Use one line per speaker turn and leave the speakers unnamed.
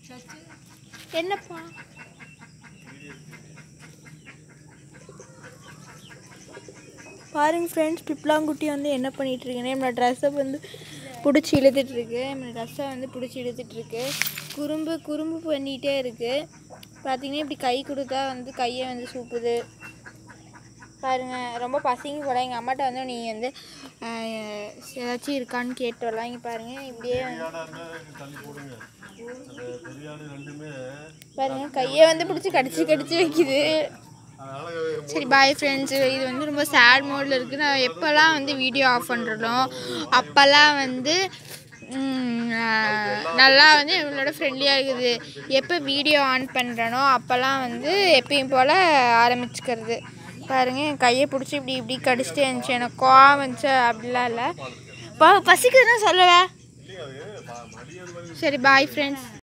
என்னப்பா பாருங்க ஃப்ரெண்ட்ஸ் பிப்லாங்குட்டி வந்து என்ன பண்ணிட்டு இருக்குன்னு நம்மளோட ட்ரெஸ்ஸை வந்து பிடிச்சி இழுத்துட்டு இருக்கு நம்மளோட ட்ரெஸ்ஸை வந்து பிடிச்சி இழுத்துட்டு இருக்கு குறும்பு குறும்பு பண்ணிகிட்டே இருக்கு பார்த்தீங்கன்னா இப்படி கை கொடுத்தா வந்து கையை வந்து சூப்புது பாருங்க ரொம்ப பசிங்க போல எங்கள் அம்மாட்ட வந்து நீ வந்து ஆஹ், ஏதாச்சும் இருக்கான்னு கேட்டு வரலாம் இங்கே பாருங்க இப்படியே வந்து
ஆடா இருந்தா தள்ளி போடுங்க அந்த பெரிய ஆடு ரெண்டுமே
பாருங்க கையை வந்து பிடிச்சி கடிச்சு கடிச்சு வைக்குது
அதனால
சரி பாய் ஃப்ரெண்ட்ஸ் இது வந்து ரொம்ப சேட் மோடில் இருக்குது நான் எப்போல்லாம் வந்து வீடியோ ஆஃப் பண்ணுறனோ அப்போல்லாம் வந்து ம், ஆஹ், நல்லா வந்து இவங்களோட ஃப்ரெண்ட்லியாக இருக்குது எப்போ வீடியோ ஆன் பண்ணுறனோ அப்போல்லாம் வந்து எப்பயும் போல் ஆரம்பிச்சுக்கிறது பாருங்க என் கையை பிடிச்சி இப்படி இப்படி கடிச்சிட்டே இருந்துச்சு எனக்கு கோவம் வந்துச்சு அப்படிலாம் இல்லை பசிக்குதுன்னா சொல்லவே
இல்லையா அது ப- மதியம்
சரி பாய் ஃப்ரெண்ட்ஸ்